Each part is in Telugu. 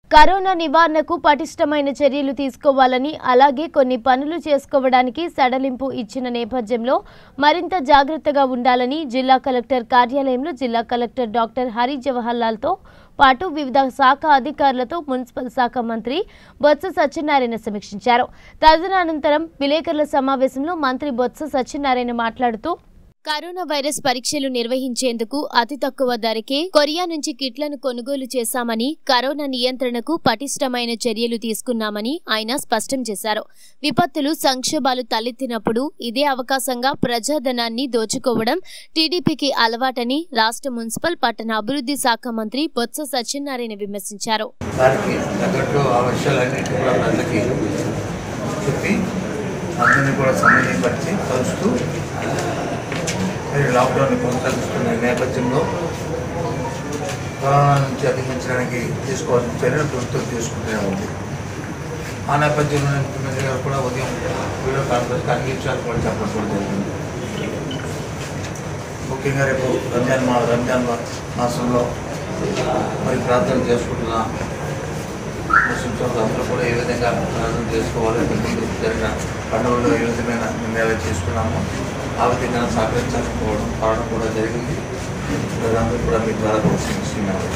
కరోనా నివారణకు పటిష్టమైన చర్యలు తీసుకోవాలని అలాగే కొన్ని పనులు చేసుకోవడానికి సడలింపు ఇచ్చిన నేపథ్యంలో మరింత జాగ్రత్తగా ఉండాలని జిల్లా కలెక్టర్ కార్యాలయంలో జిల్లా కలెక్టర్ డాక్టర్ హరి జవహర్ లాల్తో పాటు వివిధ శాఖ అధికారులతో మున్సిపల్ శాఖ మంత్రి బొత్స సత్యనారాయణ సమీక్షించారు తదనంతరం విలేకరుల సమావేశంలో మంత్రి బొత్స సత్యనారాయణ మాట్లాడుతూ కరోనా వైరస్ పరీక్షలు నిర్వహించేందుకు అతి తక్కువ ధరకే కొరియా నుంచి కిట్లను కొనుగోలు చేశామని కరోనా నియంత్రణకు పటిష్టమైన చర్యలు తీసుకున్నామని ఆయన స్పష్టం చేశారు విపత్తులు సంక్షోభాలు తలెత్తినప్పుడు ఇదే అవకాశంగా ప్రజాధనాన్ని దోచుకోవడం టీడీపీకి అలవాటని రాష్ట్ర మున్సిపల్ పట్టణ అభివృద్ధి శాఖ మంత్రి బొత్స సత్యనారాయణ విమర్శించారు దానికి తగ్గట్టు ఆ విషయాలన్నింటినీ కూడా ప్రజలకి చెప్పి అందరినీ కూడా సమన్వయపరిచి కలుస్తూ మరి లాక్డౌన్ కొనసాగిస్తున్న నేపథ్యంలో కరోనా నుంచి అధిగమించడానికి తీసుకోవాల్సిన చర్యలు ప్రభుత్వం తీసుకుంటూనే ఉంది ఆ నేపథ్యంలో ముఖ్యమంత్రి గారు కూడా ఉదయం వీడియో కాన్ఫరెన్స్ అన్ని విషయాలు కూడా చెప్పడం కూడా జరిగింది ముఖ్యంగా రేపు రంజాన్ మా రంజాన్ మా- మాసంలో మరి ప్రార్థన చేసుకుంటున్న ముస్లిం సోదరులు అందరూ కూడా ఏ విధంగా ప్రార్థన చేసుకోవాలి ముందు జరిగిన పండుగల్లో ఏ విధమైన నిర్ణయాలు తీసుకున్నామో ఆ విధంగా సహకరించకపోవడం కావడం కూడా జరిగింది ప్రజలందరూ కూడా మీ ద్వారా సమస్య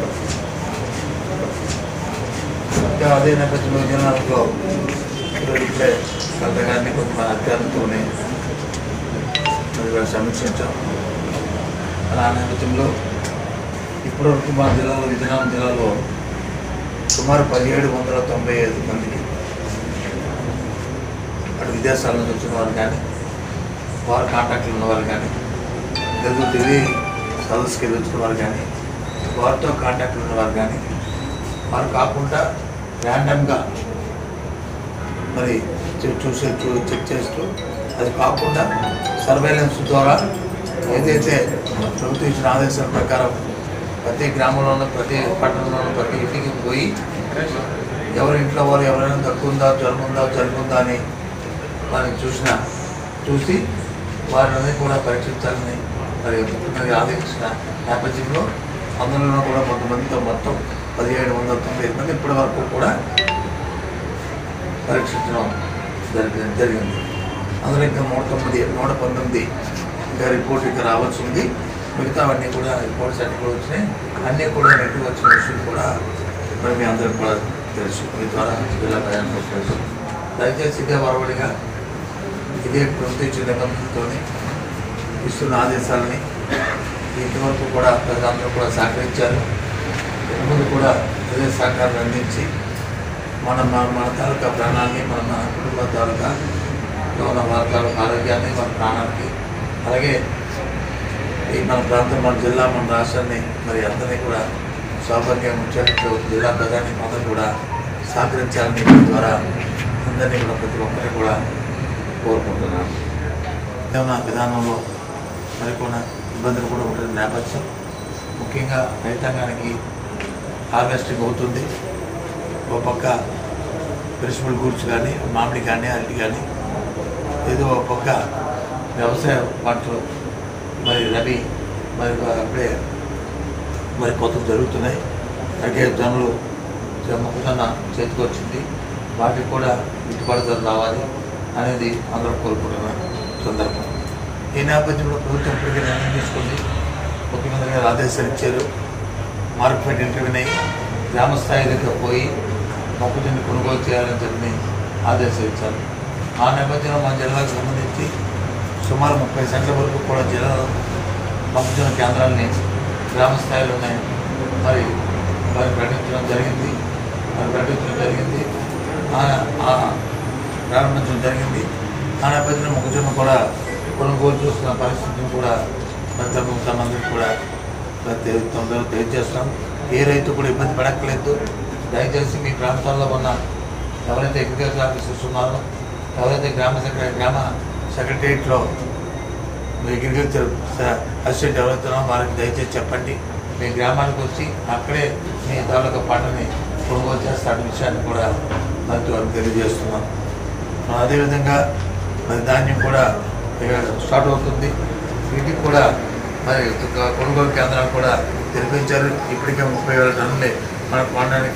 ఇంకా అదే నేపథ్యంలో జనాలలో ఈరోజు ఇప్పుడే కలెక్టర్ గారిని కొంత అధికారులతోనే మరి వారు సమీక్షించాం అలా ఆ నేపథ్యంలో ఇప్పటివరకు మా జిల్లాలో విజయనగరం జిల్లాలో సుమారు పదిహేడు వందల తొంభై ఐదు మందికి అటు విదేశాల నుంచి వచ్చిన వారు కానీ వారు కాంటాక్ట్లు ఉన్నవారు కానీ తెలుగు ఢిల్లీ సదస్సుకి వెళ్ళి వచ్చిన వారు కానీ వారితో కాంటాక్ట్లు ఉన్నవారు కానీ వారు కాకుండా ర్యాండమ్గా మరి చూ- చూసి చూ- చెక్ చేస్తూ అది కాకుండా సర్వేలెన్స్ ద్వారా ఏదైతే ప్రభుత్వం ఇచ్చిన ఆదేశాల ప్రకారం ప్రతి గ్రామంలోనూ ప్రతి పట్టణంలోనూ ప్రతి ఇంటికి పోయి ఎవరి ఇంట్లో వారు ఎవరైనా దగ్గు ఉందా జ్వరం ఉందా జలుబు ఉందా అని వారిని చూసిన చూసి వారిని కూడా పరీక్షించాలని మరి ముఖ్యమంత్రి ఆదేశించిన నేపథ్యంలో అందులో కూడా కొంతమందితో మొత్తం పదిహేడు వందల తొంభై ఐదు మంది ఇప్పటి వరకు కూడా పరీక్షించడం జరిగి జరిగింది అందులో ఇంకా నూట తొమ్మిది నూట పంతొమ్మిది ఇంకా రిపోర్ట్ ఇంకా రావాల్సి ఉంది మిగతావన్నీ కూడా రిపోర్ట్స్ అన్నీ కూడా వచ్చినాయి అన్నీ కూడా నెగిటివ్ వచ్చిన విషయం కూడా మరి మీ అందరికి కూడా తెలుసు మీ ద్వారా జిల్లా ప్రయాణం తెలుసు దయచేసి ఇదే వరవడిగా ఇదే ప్రభుత్వ ఇచ్చిన నిబంధనలతో ఇస్తున్న ఆదేశాలని ఇంతవరకు కూడా ప్రజలందరూ కూడా సహకరించారు ముందు కూడా ఇదే సహకారం అందించి మన మన మన తాలూకా ప్రాణాన్ని మన మన కుటుంబ తాలూకా ఉన్న వారి తాలూకా ఆరోగ్యాన్ని మన ప్రాణానికి అలాగే ఈ మన ప్రాంతం మన జిల్లా మన రాష్ట్రాన్ని మరి అందరినీ కూడా సౌభాగ్యం ముఖ్యంగా జిల్లా ప్రధాని అందరూ కూడా సహకరించాలని మీ ద్వారా అందరినీ కూడా ప్రతి ఒక్కరిని కూడా కోరుకుంటున్నాను ఏమైనా విధానంలో మరికొన్న ఇబ్బందులు కూడా ఉంటుంది నేపథ్యం ముఖ్యంగా రైతాంగానికి హార్వెస్టింగ్ అవుతుంది ఒక పక్క పెరిసిబుల్ గూడ్స్ కానీ మామిడి కానీ అరటి కానీ ఏదో ఒక పక్క వ్యవసాయ పంటలు మరి రబీ మరి అప్పుడే మరి కొత్తలు జరుగుతున్నాయి అలాగే జనులు మొక్కజొన్న చేతికి వచ్చింది వాటికి కూడా గిట్టుబాటు ధర రావాలి అనేది అందరూ కోరుకుంటున్న సందర్భం ఈ నేపథ్యంలో ప్రభుత్వం ఇప్పటికే నిర్ణయం తీసుకుంది ముఖ్యమంత్రి గారు ఆదేశాలు ఇచ్చారు మార్కెట్ ఇంటర్వ్యూని గ్రామ స్థాయి దగ్గర పోయి మొక్కజొన్న కొనుగోలు చేయాలని చెప్పి ఆదేశాలు ఇచ్చారు ఆ నేపథ్యంలో మా జిల్లాకు సంబంధించి సుమారు ముప్పై సెంట్ల వరకు కూడా జిల్లాలో మొక్కజొన్న కేంద్రాలని గ్రామ స్థాయిలో ఉన్నాయి మరి వారు ప్రకటించడం జరిగింది మరి ప్రకటించడం జరిగింది ఆ- ఆ ప్రారంభించడం జరిగింది ఆ నేపథ్యంలో మొక్కజొన్న కూడా కొనుగోలు చూస్తున్న పరిస్థితిని కూడా మరి తమ తమందరికి కూడా ప్రతి తొందరగా తెలియజేస్తాం ఏ రైతు కూడా ఇబ్బంది పడక్కలేదు దయచేసి మీ ప్రాంతాల్లో ఉన్న ఎవరైతే అగ్రికల్చర్ ఆఫీసర్స్ ఉన్నారో ఎవరైతే గ్రామ సెక్రటరీ గ్రామ సెక్రటరియట్లో మీ అగ్రికల్చర్ అసిస్టెంట్ ఎవరైతే ఉన్నారో వారికి దయచేసి చెప్పండి మీ గ్రామానికి వచ్చి అక్కడే మీ తాలూకా పంటని కొనుగోలు చేస్తాడు విషయాన్ని కూడా మంత్రి వారికి తెలియజేస్తున్నాం మరి అదేవిధంగా మరి ధాన్యం కూడా ఇక స్టార్ట్ అవుతుంది వీటికి కూడా మరి కొనుగోలు కేంద్రాలు కూడా తెరిపించారు ఇప్పటికే ముప్పై వేల టన్నులే మనకు కొనడానికి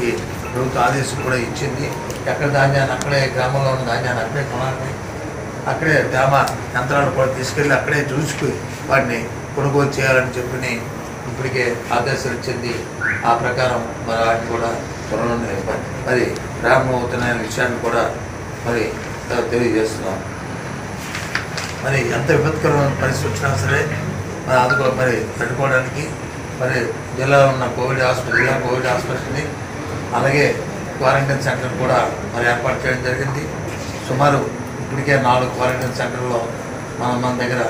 ప్రభుత్వ ఆదేశం కూడా ఇచ్చింది ఎక్కడ ధాన్యాన్ని అక్కడే గ్రామంలో ఉన్న ధాన్యాన్ని అక్కడే కొనాలి అక్కడే గ్రామ యంత్రాలు కూడా తీసుకెళ్ళి అక్కడే చూసుకుని వాటిని కొనుగోలు చేయాలని చెప్పి ఇప్పటికే ఆదేశాలు ఇచ్చింది ఆ ప్రకారం మరి వాటిని కూడా త్వరలోనే మరి ప్రారంభమవుతున్న విషయాన్ని కూడా మరి తెలియజేస్తున్నాం మరి ఎంత విపత్కరమైన పరిస్థితి వచ్చినా సరే మరి అందుకో మరి తట్టుకోవడానికి మరి జిల్లాలో ఉన్న కోవిడ్ హాస్పిటల్ జిల్లా కోవిడ్ హాస్పిటల్ని అలాగే క్వారంటైన్ సెంటర్ కూడా మరి ఏర్పాటు చేయడం జరిగింది సుమారు ఇప్పటికే నాలుగు క్వారంటైన్ సెంటర్లో మన మన దగ్గర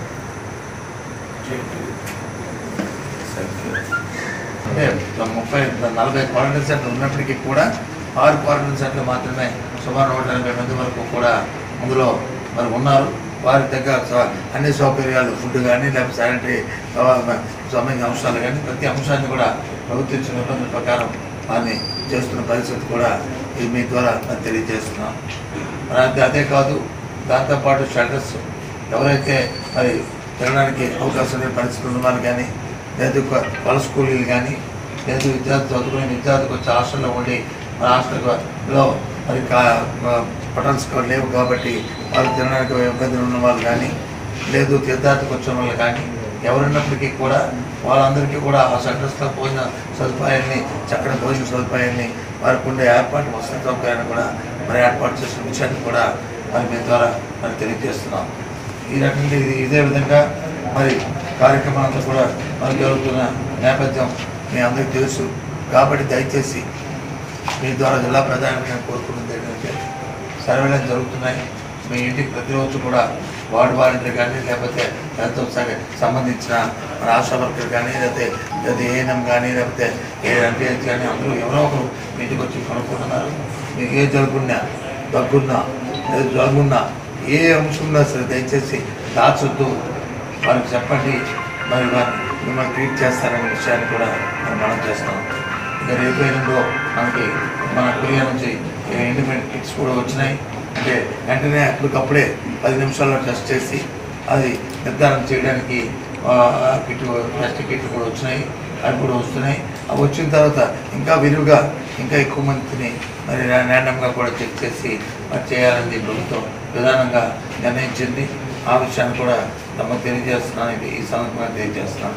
అంటే ముప్పై నలభై క్వారంటైన్ సెంటర్ ఉన్నప్పటికీ కూడా ఆరు క్వారంటైన్ సెంటర్లు మాత్రమే సుమారు నూట ఎనభై మంది వరకు కూడా అందులో మరి ఉన్నారు వారి దగ్గర స- అన్ని సౌకర్యాలు ఫుడ్ కానీ లేకపోతే శానిటరీ సంబంధించిన అంశాలు కానీ ప్రతి అంశాన్ని కూడా ప్రభుత్వం ఇచ్చిన నిబంధనల ప్రకారం వారిని చేస్తున్న పరిస్థితి కూడా ఇది మీ ద్వారా మరి తెలియజేస్తున్నాం మరి అంతే అదే కాదు దాంతోపాటు షెల్టర్స్ ఎవరైతే మరి తినడానికి అవకాశం లేని పరిస్థితులు ఉన్న వాళ్ళు కానీ లేదు కొ- వలస కూలీలు కానీ లేదు విద్యార్థి చదువుకునే విద్యార్థికి వచ్చి హాస్టల్లో ఉండి మన హాస్టల్లో మరి కా హోటల్స్ లేవు కాబట్టి వాళ్ళు తినడానికి ఇబ్బందులు ఉన్న వాళ్ళు కానీ లేదు తీర్థార్థికి వచ్చిన వాళ్ళు కానీ ఎవరున్నప్పటికీ కూడా వాళ్ళందరికీ కూడా ఆ సెంటర్స్లో భోజన సదుపాయాన్ని చక్కటి భోజన సదుపాయాన్ని వారికి ఉండే ఏర్పాటు వసతి సౌకర్యాన్ని కూడా మరి ఏర్పాటు చేసిన విషయాన్ని కూడా మరి మీ ద్వారా మరి తెలియజేస్తున్నాం ఈ రకంగా ఇది ఇదే విధంగా మరి కార్యక్రమాలంతా కూడా మరి జరుగుతున్న నేపథ్యం మీ అందరికీ తెలుసు కాబట్టి దయచేసి మీ ద్వారా జిల్లా ప్రధాని నేను కోరుకున్నది ఏంటంటే సర్వేలెన్స్ జరుగుతున్నాయి మీ ఇంటికి ప్రతిరోజు కూడా వార్డు వాలంటీర్ కానీ లేకపోతే హెల్త్ సంబంధించిన మన ఆశా వర్కర్ కానీ లేకపోతే లేదా ఏఎన్ఎం కానీ లేకపోతే ఏ ఎంపీహెచ్ కానీ అందరూ ఎవరో ఒకరు మీ ఇంటికి వచ్చి కనుక్కుంటున్నారు మీకు ఏ జరుగున్నా దగ్గున్నా లేదా జరుగున్నా ఏ అంశం ఉన్నా సరే దయచేసి దాచొద్దు వారికి చెప్పండి మరి వారిని మిమ్మల్ని ట్రీట్ చేస్తారనే విషయాన్ని కూడా మరి మనం చేస్తాం ఇంకా రేపు ఎల్లుండో మనకి మన కొరియా నుంచి ఇండిపెండెంట్ కిట్స్ కూడా వచ్చినాయి అంటే వెంటనే అప్పటికప్పుడే పది నిమిషాల్లో టెస్ట్ చేసి అది నిర్ధారణ చేయడానికి ఆ, కిట్ టెస్ట్ కిట్ కూడా వచ్చినాయి అవి కూడా వస్తున్నాయి అవి వచ్చిన తర్వాత ఇంకా విరివిగా ఇంకా ఎక్కువ మందిని మరి ర్యాండమ్గా కూడా చెక్ చేసి మరి చేయాలని ప్రభుత్వం విధానంగా నిర్ణయించింది ఆ విషయాన్ని కూడా తమకు తెలియజేస్తున్నాను ఇది ఈ సందర్భంగా తెలియజేస్తున్నాను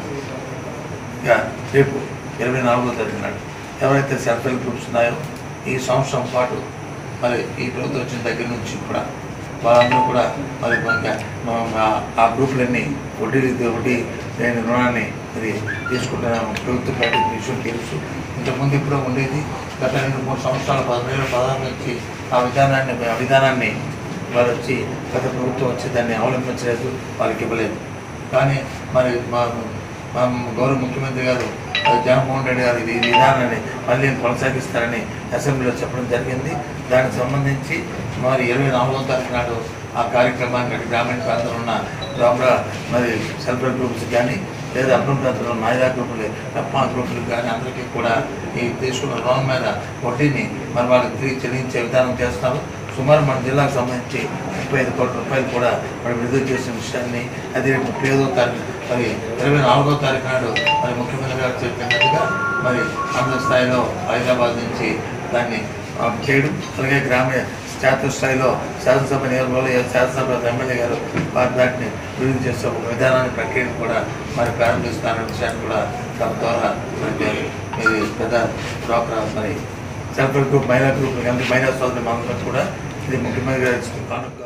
ఇక రేపు ఇరవై నాలుగో తారీఖు నాడు ఎవరైతే సెల్ఫ్ హెల్ప్ గ్రూప్స్ ఉన్నాయో ఈ సంవత్సరం పాటు మరి ఈ ప్రభుత్వం వచ్చిన దగ్గర నుంచి కూడా వాళ్ళందరూ కూడా మరి ఇంకా మా- ఆ గ్రూపులన్నీ వడ్డీ వడ్డీ లేని రుణాన్ని మరి తీసుకుంటున్నాము ప్రభుత్వ ప్రకటించిన విషయం తెలుసు ఇంతకుముందు ఇప్పుడు ఉండేది గత రెండు మూడు సంవత్సరాల పదివేల పదహారు నుంచి ఆ విధానాన్ని ఆ విధానాన్ని వారు వచ్చి గత ప్రభుత్వం వచ్చి దాన్ని అవలంబించలేదు వాళ్ళకి ఇవ్వలేదు కానీ మరి మా మా గౌరవ ముఖ్యమంత్రి గారు అది జగన్మోహన్ రెడ్డి గారు ఈ విధానాన్ని మళ్ళీ కొనసాగిస్తారని అసెంబ్లీలో చెప్పడం జరిగింది దానికి సంబంధించి మరి ఇరవై నాలుగో తారీఖు నాడు ఆ కార్యక్రమాన్ని అటు గ్రామీణ ప్రాంతంలో ఉన్న లోపల మరి సెల్ఫ్ హెల్ప్ గ్రూప్స్ కానీ లేదా అర్బన్ ప్రాంతంలో మహిళా గ్రూపులు రప్పా గ్రూపులు కానీ అందరికీ కూడా ఈ తీసుకున్న లోన్ మీద వడ్డీని మరి వాళ్ళకి తిరిగి చెల్లించే విధానం చేస్తారు సుమారు మన జిల్లాకు సంబంధించి ముప్పై ఐదు కోట్ల రూపాయలు కూడా మరి విడుదల చేసిన విషయాన్ని అది రేపు ముప్పై ఐదో తారీఖు మరి ఇరవై నాలుగో తారీఖు నాడు మరి ముఖ్యమంత్రి గారు చెప్పినట్టుగా మరి ఆంధ్ర స్థాయిలో హైదరాబాద్ నుంచి దాన్ని ఆ, చేయడం అలాగే గ్రామీణ జాతీయ స్థాయిలో శాసనసభ నియోజకవర్గంలో శాసనసభ ఎమ్మెల్యే గారు వారి దాటిని విడుదల చేసే ఒక విధానాన్ని ప్రక్రియను కూడా మరి ప్రారంభిస్తారనే విషయాన్ని కూడా తమ ద్వారా మరి ఇది పెద్ద డ్వాక్రా మరి సెల్ఫ్ హెల్ప్ గ్రూప్ మహిళా గ్రూప్ మహిళా సోదరి మందరం కూడా ఇది ముఖ్యమంత్రి గారు ఇచ్చిన కానుక